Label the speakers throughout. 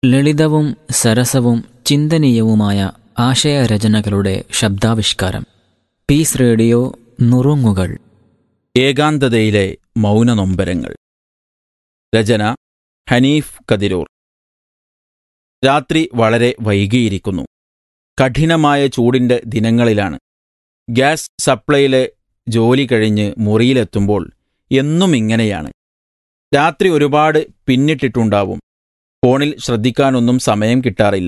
Speaker 1: ലളിതവും സരസവും ചിന്തനീയവുമായ ആശയരചനകളുടെ ശബ്ദാവിഷ്കാരം piece radio നുറുങ്ങുകൾ
Speaker 2: ഏകാന്തതയിലെ മൗനനൊമ്പരങ്ങൾ രചന ഹനീഫ് കതിരൂർ രാത്രി വളരെ വൈകിയിരിക്കുന്നു കഠിനമായ ചൂടിന്റെ ദിനങ്ങളിലാണ് ഗ്യാസ് സപ്ലൈയിലെ ജോലി കഴിഞ്ഞ് മുറിയിലെത്തുമ്പോൾ എന്നും ഇങ്ങനെയാണ് രാത്രി ഒരുപാട് പിന്നിട്ടിട്ടുണ്ടാവും ഫോണിൽ ശ്രദ്ധിക്കാനൊന്നും സമയം കിട്ടാറില്ല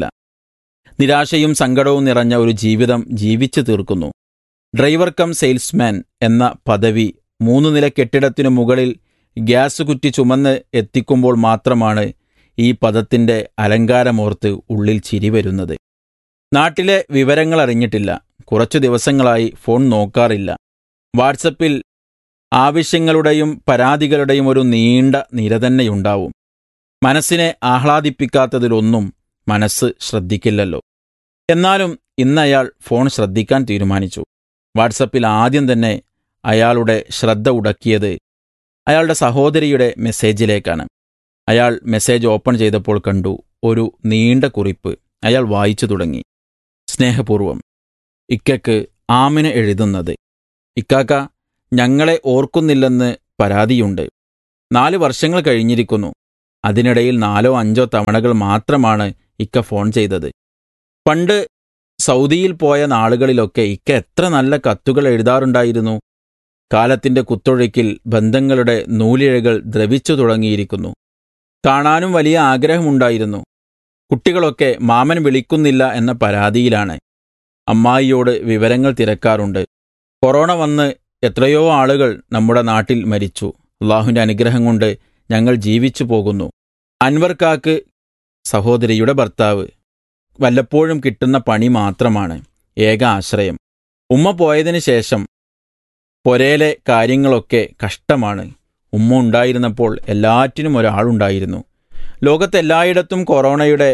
Speaker 2: നിരാശയും സങ്കടവും നിറഞ്ഞ ഒരു ജീവിതം ജീവിച്ചു തീർക്കുന്നു ഡ്രൈവർ കം സെയിൽസ്മാൻ എന്ന പദവി മൂന്നു നില കെട്ടിടത്തിനു മുകളിൽ ഗ്യാസ് കുറ്റി ചുമന്ന് എത്തിക്കുമ്പോൾ മാത്രമാണ് ഈ പദത്തിന്റെ അലങ്കാരമോർത്ത് ഉള്ളിൽ ചിരി വരുന്നത് നാട്ടിലെ വിവരങ്ങൾ അറിഞ്ഞിട്ടില്ല കുറച്ചു ദിവസങ്ങളായി ഫോൺ നോക്കാറില്ല വാട്സപ്പിൽ ആവശ്യങ്ങളുടെയും പരാതികളുടെയും ഒരു നീണ്ട നിര തന്നെയുണ്ടാവും മനസ്സിനെ ആഹ്ലാദിപ്പിക്കാത്തതിലൊന്നും മനസ്സ് ശ്രദ്ധിക്കില്ലല്ലോ എന്നാലും ഇന്നയാൾ ഫോൺ ശ്രദ്ധിക്കാൻ തീരുമാനിച്ചു വാട്സപ്പിൽ ആദ്യം തന്നെ അയാളുടെ ശ്രദ്ധ ഉടക്കിയത് അയാളുടെ സഹോദരിയുടെ മെസ്സേജിലേക്കാണ് അയാൾ മെസ്സേജ് ഓപ്പൺ ചെയ്തപ്പോൾ കണ്ടു ഒരു നീണ്ട കുറിപ്പ് അയാൾ വായിച്ചു തുടങ്ങി സ്നേഹപൂർവം ഇക്കയ്ക്ക് ആമിന് എഴുതുന്നത് ഇക്കാക്ക ഞങ്ങളെ ഓർക്കുന്നില്ലെന്ന് പരാതിയുണ്ട് നാല് വർഷങ്ങൾ കഴിഞ്ഞിരിക്കുന്നു അതിനിടയിൽ നാലോ അഞ്ചോ തവണകൾ മാത്രമാണ് ഇക്ക ഫോൺ ചെയ്തത് പണ്ട് സൗദിയിൽ പോയ നാളുകളിലൊക്കെ ഇക്ക എത്ര നല്ല കത്തുകൾ എഴുതാറുണ്ടായിരുന്നു കാലത്തിന്റെ കുത്തൊഴുക്കിൽ ബന്ധങ്ങളുടെ നൂലിഴകൾ ദ്രവിച്ചു തുടങ്ങിയിരിക്കുന്നു കാണാനും വലിയ ആഗ്രഹമുണ്ടായിരുന്നു കുട്ടികളൊക്കെ മാമൻ വിളിക്കുന്നില്ല എന്ന പരാതിയിലാണ് അമ്മായിയോട് വിവരങ്ങൾ തിരക്കാറുണ്ട് കൊറോണ വന്ന് എത്രയോ ആളുകൾ നമ്മുടെ നാട്ടിൽ മരിച്ചു അള്ളാഹുവിൻ്റെ അനുഗ്രഹം കൊണ്ട് ഞങ്ങൾ ജീവിച്ചു പോകുന്നു അൻവർക്കാക്ക് സഹോദരിയുടെ ഭർത്താവ് വല്ലപ്പോഴും കിട്ടുന്ന പണി മാത്രമാണ് ഏക ആശ്രയം ഉമ്മ പോയതിനു ശേഷം പൊരയിലെ കാര്യങ്ങളൊക്കെ കഷ്ടമാണ് ഉമ്മ ഉണ്ടായിരുന്നപ്പോൾ എല്ലാറ്റിനും ഒരാളുണ്ടായിരുന്നു ലോകത്തെല്ലായിടത്തും കൊറോണയുടെ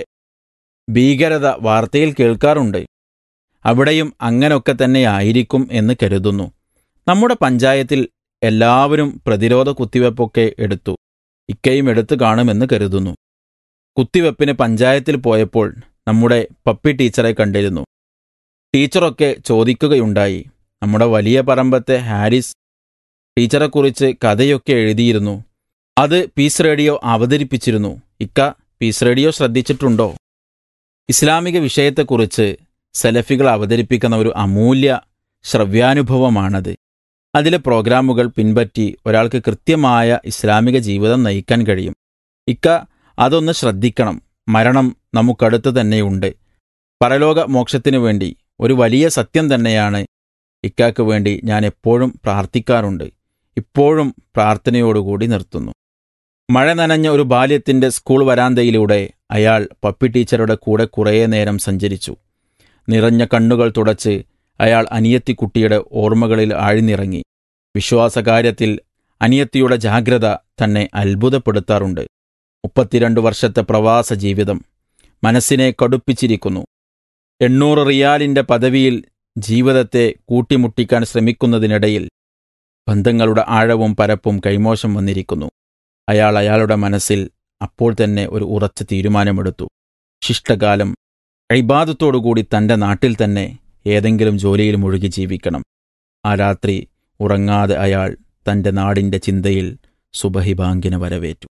Speaker 2: ഭീകരത വാർത്തയിൽ കേൾക്കാറുണ്ട് അവിടെയും അങ്ങനൊക്കെ തന്നെയായിരിക്കും എന്ന് കരുതുന്നു നമ്മുടെ പഞ്ചായത്തിൽ എല്ലാവരും പ്രതിരോധ കുത്തിവെപ്പൊക്കെ എടുത്തു ഇക്കയും എടുത്തു കാണുമെന്ന് കരുതുന്നു കുത്തിവെപ്പിന് പഞ്ചായത്തിൽ പോയപ്പോൾ നമ്മുടെ പപ്പി ടീച്ചറെ കണ്ടിരുന്നു ടീച്ചറൊക്കെ ചോദിക്കുകയുണ്ടായി നമ്മുടെ വലിയ പറമ്പത്തെ ഹാരിസ് ടീച്ചറെക്കുറിച്ച് കഥയൊക്കെ എഴുതിയിരുന്നു അത് പീസ് റേഡിയോ അവതരിപ്പിച്ചിരുന്നു ഇക്ക പീസ് റേഡിയോ ശ്രദ്ധിച്ചിട്ടുണ്ടോ ഇസ്ലാമിക വിഷയത്തെക്കുറിച്ച് സെലഫികൾ അവതരിപ്പിക്കുന്ന ഒരു അമൂല്യ ശ്രവ്യാനുഭവമാണത് അതിലെ പ്രോഗ്രാമുകൾ പിൻപറ്റി ഒരാൾക്ക് കൃത്യമായ ഇസ്ലാമിക ജീവിതം നയിക്കാൻ കഴിയും ഇക്ക അതൊന്ന് ശ്രദ്ധിക്കണം മരണം നമുക്കടുത്ത് തന്നെയുണ്ട് പരലോക മോക്ഷത്തിനു വേണ്ടി ഒരു വലിയ സത്യം തന്നെയാണ് ഇക്കാക്ക് വേണ്ടി ഞാൻ എപ്പോഴും പ്രാർത്ഥിക്കാറുണ്ട് ഇപ്പോഴും പ്രാർത്ഥനയോടുകൂടി നിർത്തുന്നു മഴ നനഞ്ഞ ഒരു ബാല്യത്തിന്റെ സ്കൂൾ വരാന്തയിലൂടെ അയാൾ പപ്പി ടീച്ചറുടെ കൂടെ കുറേ നേരം സഞ്ചരിച്ചു നിറഞ്ഞ കണ്ണുകൾ തുടച്ച് അയാൾ അനിയത്തിക്കുട്ടിയുടെ ഓർമ്മകളിൽ ആഴ്ന്നിറങ്ങി വിശ്വാസകാര്യത്തിൽ അനിയത്തിയുടെ ജാഗ്രത തന്നെ അത്ഭുതപ്പെടുത്താറുണ്ട് മുപ്പത്തിരണ്ട് വർഷത്തെ പ്രവാസ ജീവിതം മനസ്സിനെ കടുപ്പിച്ചിരിക്കുന്നു എണ്ണൂറ് റിയാലിന്റെ പദവിയിൽ ജീവിതത്തെ കൂട്ടിമുട്ടിക്കാൻ ശ്രമിക്കുന്നതിനിടയിൽ ബന്ധങ്ങളുടെ ആഴവും പരപ്പും കൈമോശം വന്നിരിക്കുന്നു അയാൾ അയാളുടെ മനസ്സിൽ അപ്പോൾ തന്നെ ഒരു ഉറച്ച തീരുമാനമെടുത്തു ശിഷ്ടകാലം അഴിബാദത്തോടുകൂടി തന്റെ നാട്ടിൽ തന്നെ ഏതെങ്കിലും ജോലിയിൽ മുഴുകി ജീവിക്കണം ആ രാത്രി ഉറങ്ങാതെ അയാൾ തന്റെ നാടിന്റെ ചിന്തയിൽ സുബഹിബാങ്കിന് വരവേറ്റു